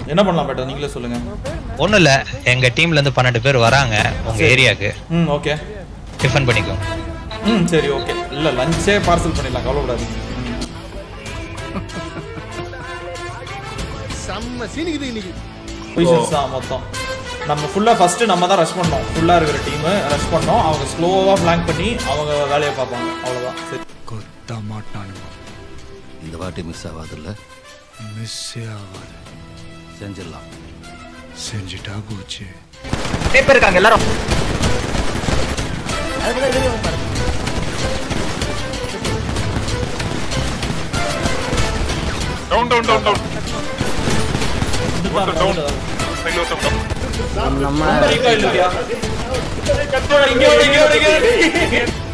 என்ன பண்ணலாம் பெட்டர் நீங்களே சொல்லுங்க ஒண்ணும் இல்ல எங்க டீம்ல இருந்து பன்னெண்டு பேர் வராங்க உங்க ஏரியாக்கு ம் ஓகே டிஃபன் பண்ணிக்கோ ம் சரி ஓகே இல்ல லஞ்சே பார்சல் பண்ணிடலாம் கவலைப்படாதீங்க ம். செம்ம சீனிக்குது இன்னைக்கு பொசிஷன்ஸ் தான் மொத்தம் நம்ம ஃபுல்லாக ஃபஸ்ட்டு நம்ம தான் ரஷ் பண்ணோம் ஃபுல்லாக இருக்கிற டீமு ரஷ் பண்ணோம் அவங்க ஸ்லோவாக ஃப்ளாங்க் பண்ணி அவங்க வேலையை பார்ப்பாங்க அவ்வளோதான் சரி கொத்த மாட்டானுங்க இந்த வாட்டி மிஸ் ஆகாதுல்ல மிஸ்ஸே ஆகாது செஞ்சிடலாம் செஞ்சுட்டா போச்சு நிறைய பேர் இருக்காங்க எல்லாரும் டவுன் டவுன் டவுன் டவுன் வந்துட்டாங்க, down. வந்துட்டாங்க. இன்னொருத்தன் down. ரொம்ப recoil இல்லையா? இங்க வாடி, இங்க வாடி, இங்க வாடி.